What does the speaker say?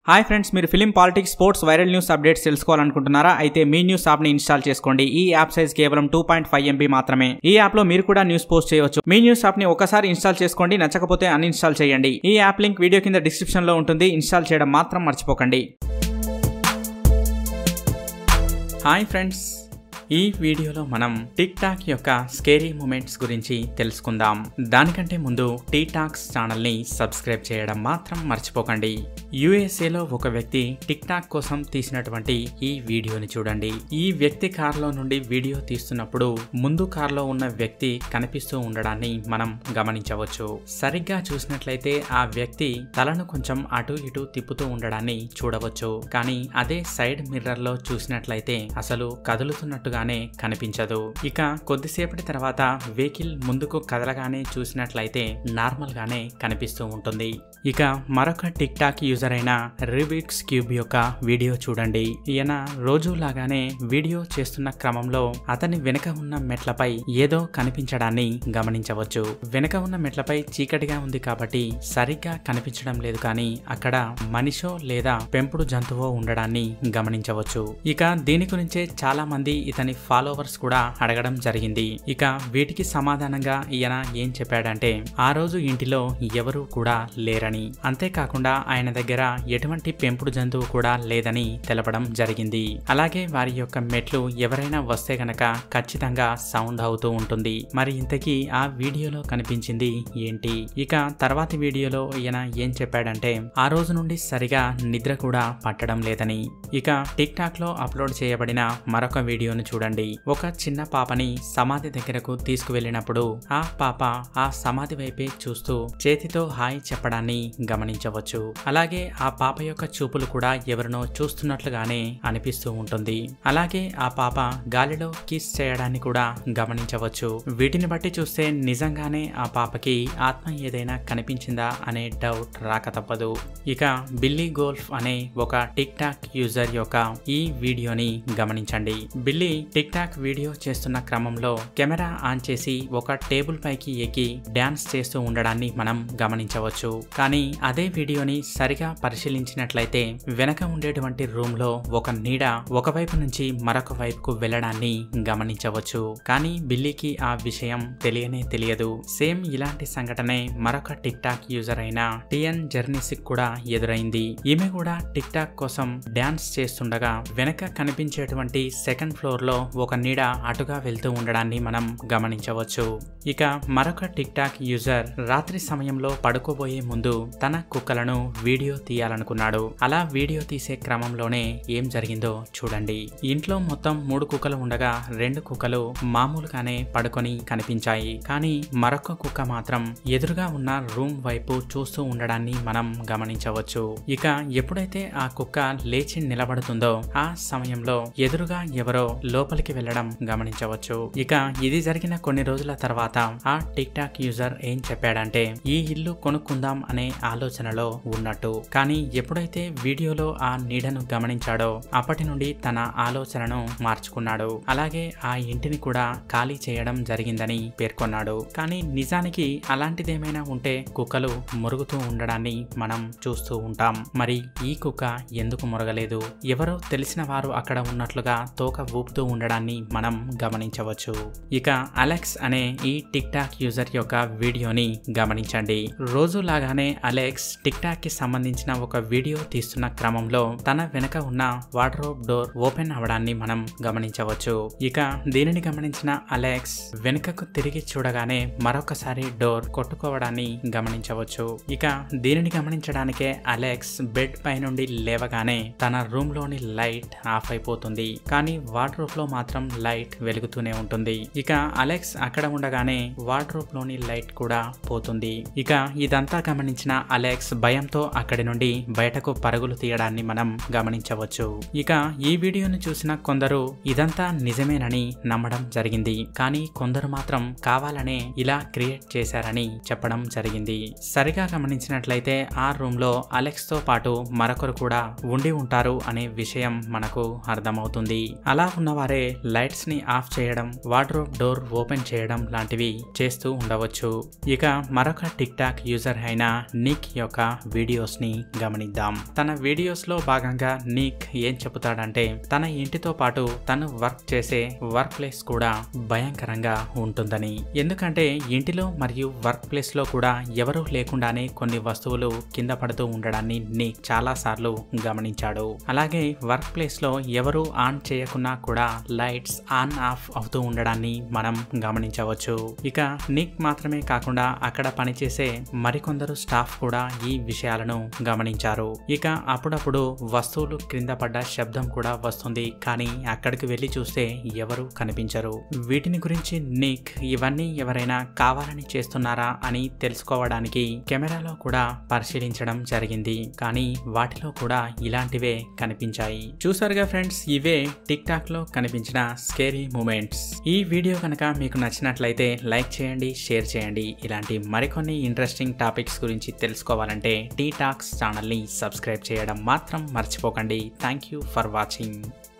hi friends మీరు film politics sports viral news updates తెలుసుకోవాలనుకుంటున్నారా అయితే మీ న్యూస్ యాప్ ని ఇన్స్టాల్ చేసుకోండి ఈ యాప్ సైజ్ కేవలం టూ పాయింట్ ఫైవ్ ఎంబీ మాత్రమే ఈ యాప్ లో మీరు కూడా న్యూస్ పోస్ట్ చేయవచ్చు మీ న్యూస్ యాప్ ని ఒకసారి ఇన్స్టాల్ చేసుకోండి నచ్చకపోతే అన్ఇన్స్టాల్ చేయండి ఈ యాప్ లింక్ వీడియో కింద డిస్క్రిప్షన్ లో ఉంటుంది ఇన్స్టాల్ చేయడం మాత్రం మర్చిపోకండి హాయ్ ఫ్రెండ్స్ ఈ వీడియోలో మనం టిక్ టాక్ యొక్క స్కేరీ మూమెంట్స్ గురించి తెలుసుకుందాం దానికంటే ముందు టీ టాక్స్ ఛానల్ని సబ్స్క్రైబ్ చేయడం మాత్రం మర్చిపోకండి యుఎస్ఏలో ఒక వ్యక్తి టిక్ టాక్ కోసం తీసినటువంటి ఈ వీడియోని చూడండి ఈ వ్యక్తి కారులో నుండి వీడియో తీస్తున్నప్పుడు ముందు కారులో ఉన్న వ్యక్తి కనిపిస్తూ ఉండడాన్ని మనం గమనించవచ్చు సరిగ్గా చూసినట్లయితే ఆ వ్యక్తి తలను కొంచెం అటు ఇటు తిప్పుతూ ఉండడాన్ని చూడవచ్చు కానీ అదే సైడ్ మిర్రర్ లో చూసినట్లయితే అసలు కదులుతున్నట్టుగానే కనిపించదు ఇక కొద్దిసేపటి తర్వాత వెహికల్ ముందుకు కదలగానే చూసినట్లయితే నార్మల్ గానే కనిపిస్తూ ఉంటుంది ఇక మరొక టిక్ టాక్ యూజర్ అయిన రిబిక్స్ క్యూబ్ యొక్క వీడియో చూడండి ఈయన రోజు లాగానే వీడియో చేస్తున్న క్రమంలో అతని వెనుక ఉన్న మెట్లపై ఏదో కనిపించడాన్ని గమనించవచ్చు వెనుక ఉన్న మెట్లపై చీకటిగా ఉంది కాబట్టి సరిగ్గా కనిపించడం లేదు కానీ అక్కడ మనిషో లేదా పెంపుడు జంతువో ఉండడాన్ని గమనించవచ్చు ఇక దీని గురించే చాలా మంది ఇతని ఫాలోవర్స్ కూడా అడగడం జరిగింది ఇక వీటికి సమాధానంగా ఈయన ఏం చెప్పాడంటే ఆ రోజు ఇంటిలో ఎవరూ కూడా లేరని అంతేకాకుండా ఆయన దగ్గర ఎటువంటి పెంపుడు జంతువు కూడా లేదని తెలపడం జరిగింది అలాగే వారి యొక్క మెట్లు ఎవరైనా వస్తే గనక ఖచ్చితంగా సౌండ్ అవుతూ ఉంటుంది మరి ఇంతకీ ఆ వీడియోలో కనిపించింది ఏంటి ఇక తర్వాతి వీడియోలో ఈయన ఏం చెప్పాడంటే ఆ రోజు నుండి సరిగా నిద్ర కూడా పట్టడం లేదని ఇక టిక్ టాక్ లో అప్లోడ్ చేయబడిన మరొక వీడియోను చూడండి ఒక చిన్న పాపని సమాధి దగ్గరకు తీసుకువెళ్ళినప్పుడు ఆ పాప ఆ సమాధి వైపే చూస్తూ చేతితో హాయ్ చెప్పడాన్ని గమనించవచ్చు అలాగే ఆ పాప యొక్క చూపులు కూడా ఎవరినో చూస్తున్నట్లుగానే అనిపిస్తూ ఉంటుంది అలాగే ఆ పాప గాలిలో కిస్ చేయడాన్ని కూడా గమనించవచ్చు వీటిని బట్టి చూస్తే నిజంగానే ఆ పాపకి ఆత్మ ఏదైనా కనిపించిందా అనే డౌట్ రాక తప్పదు ఇక బిల్లీ గోల్ఫ్ అనే ఒక టిక్ టాక్ యూజర్ యొక్క ఈ వీడియోని గమనించండి బిల్లీ టిక్ టాక్ వీడియో చేస్తున్న క్రమంలో కెమెరా ఆన్ చేసి ఒక టేబుల్ పైకి ఎక్కి డాన్స్ చేస్తూ ఉండడాన్ని మనం గమనించవచ్చు కానీ అదే వీడియోని సరిగా పరిశీలించినట్లయితే వెనక ఉండేటువంటి రూమ్ లో ఒక నీడ ఒకవైపు నుంచి మరొక వైపుకు వెళ్ళడాన్ని గమనించవచ్చు కానీ బిల్లీకి ఆ విషయం తెలియనే తెలియదు సేమ్ ఇలాంటి సంఘటనే మరొక టిక్ టాక్ యూజర్ అయిన టిఎన్ జర్నీసిక్ కూడా ఎదురైంది ఈమె కూడా టిక్ టాక్ కోసం డాన్స్ చేస్తుండగా వెనక కనిపించేటువంటి సెకండ్ ఫ్లోర్ లో ఒక నీడ అటుగా వెళ్తూ ఉండడాన్ని మనం గమనించవచ్చు ఇక మరొక టిక్ టాక్ యూజర్ రాత్రి సమయంలో పడుకోబోయే ముందు తన కుక్కలను వీడియో తీయాలనుకున్నాడు అలా వీడియో తీసే క్రమంలోనే ఏం జరిగిందో చూడండి ఇంట్లో మొత్తం మూడు కుక్కలు ఉండగా రెండు కుక్కలు మామూలుగానే పడుకొని కనిపించాయి కానీ మరొక కుక్క మాత్రం ఎదురుగా ఉన్న రూమ్ వైపు చూస్తూ ఉండడాన్ని మనం గమనించవచ్చు ఇక ఎప్పుడైతే ఆ కుక్క లేచి నిలబడుతుందో ఆ సమయంలో ఎదురుగా ఎవరో లోపలికి వెళ్లడం గమనించవచ్చు ఇక ఇది జరిగిన కొన్ని రోజుల తర్వాత ఆ టిక్ టాక్ యూజర్ ఏం చెప్పాడంటే ఈ ఇల్లు కొనుక్కుందాం అనే ఆలోచనలో ఉన్నట్టు కానీ ఎప్పుడైతే వీడియోలో ఆ నీడను గమనించాడో అప్పటి నుండి తన ఆలోచనను మార్చుకున్నాడు అలాగే ఆ ఇంటిని కూడా ఖాళీ చేయడం జరిగిందని పేర్కొన్నాడు కానీ నిజానికి అలాంటిదేమైనా ఉంటే కుక్కలు మురుగుతూ ఉండడాన్ని మనం చూస్తూ ఉంటాం మరి ఈ కుక్క ఎందుకు మురగలేదు ఎవరో తెలిసిన వారు అక్కడ ఉన్నట్లుగా తోక ఊపుతూ ఉండడాన్ని మనం గమనించవచ్చు ఇక అలెక్స్ అనే ఈ టిక్ టాక్ యూజర్ యొక్క వీడియోని గమనించండి రోజు లాగానే అలెక్స్ టిక్ టాక్ కి సంబంధించిన ఒక వీడియో తీస్తున్న క్రమంలో తన వెనక ఉన్న వార్డ్రోబ్ డోర్ ఓపెన్ అవడాన్ని మనం గమనించవచ్చు ఇక దీనిని గమనించిన అలెక్స్ వెనుకకు తిరిగి చూడగానే మరొకసారి డోర్ కొట్టుకోవడాన్ని గమనించవచ్చు ఇక దీనిని గమనించడానికే అలెక్స్ బెడ్ పై నుండి లేవగానే తన రూమ్ లోని లైట్ ఆఫ్ అయిపోతుంది కానీ వార్డ్రోబ్ లో మాత్రం లైట్ వెలుగుతూనే ఉంటుంది ఇక అలెక్స్ అక్కడ ఉండగానే వార్డ్రోబ్ లోని లైట్ కూడా పోతుంది ఇక ఇదంతా గమనించిన అలెక్స్ భయంతో అక్కడి నుండి బయటకు పరుగులు తీయడాన్ని మనం గమనించవచ్చు ఇక ఈ వీడియోను చూసిన కొందరు ఇదంతా నిజమేనని నమ్మడం జరిగింది కానీ కొందరు మాత్రం కావాలనే ఇలా క్రియేట్ చేశారని చెప్పడం జరిగింది సరిగా గమనించినట్లయితే ఆ రూమ్ లో అలెక్స్ తో పాటు మరొకరు కూడా ఉండి ఉంటారు అనే విషయం మనకు అర్థమవుతుంది అలా ఉన్న వారి వారే లైట్స్ ని ఆఫ్ చేయడం వార్డ్రోబ్ డోర్ ఓపెన్ చేయడం లాంటివి చేస్తూ ఉండవచ్చు ఇక మరొక టిక్ టాక్ యూజర్ అయిన నిక్ యొక్క వీడియోస్ ని గమనిద్దాం తన వీడియోస్ లో భాగంగా నిక్ ఏం చెబుతాడంటే తన ఇంటితో పాటు తను వర్క్ చేసే వర్క్ ప్లేస్ కూడా భయంకరంగా ఉంటుందని ఎందుకంటే ఇంటిలో మరియు వర్క్ ప్లేస్ లో కూడా ఎవరూ లేకుండానే కొన్ని వస్తువులు కింద పడుతూ ఉండడాన్ని నిక్ చాలా సార్లు గమనించాడు అలాగే వర్క్ ప్లేస్ లో ఎవరు ఆన్ చేయకున్నా కూడా లైట్స్ ఆన్ ఆఫ్ అవుతూ ఉండడాన్ని మనం గమనించవచ్చు ఇక నిక్ మాత్రమే కాకుండా అక్కడ పనిచేసే మరికొందరు స్టాఫ్ కూడా ఈ విషయాలను గమనించారు ఇక అప్పుడప్పుడు వస్తువులు క్రింద పడ్డ శబ్దం కూడా వస్తుంది కానీ అక్కడికి వెళ్లి చూస్తే ఎవరు కనిపించరు వీటిని గురించి నిక్ ఇవన్నీ ఎవరైనా కావాలని చేస్తున్నారా అని తెలుసుకోవడానికి కెమెరాలో కూడా పరిశీలించడం జరిగింది కానీ వాటిలో కూడా ఇలాంటివే కనిపించాయి చూసారుగా ఫ్రెండ్స్ ఇవే టిక్ టాక్ లో కనిపించిన స్కేరీ మూమెంట్స్ ఈ వీడియో కనుక మీకు నచ్చినట్లయితే లైక్ చేయండి షేర్ చేయండి ఇలాంటి మరికొన్ని ఇంట్రెస్టింగ్ టాపిక్స్ గురించి తెలుసుకోవాలంటే టీ టాక్స్ ఛానల్ని సబ్స్క్రైబ్ చేయడం మాత్రం మర్చిపోకండి థ్యాంక్ యూ ఫర్ వాచింగ్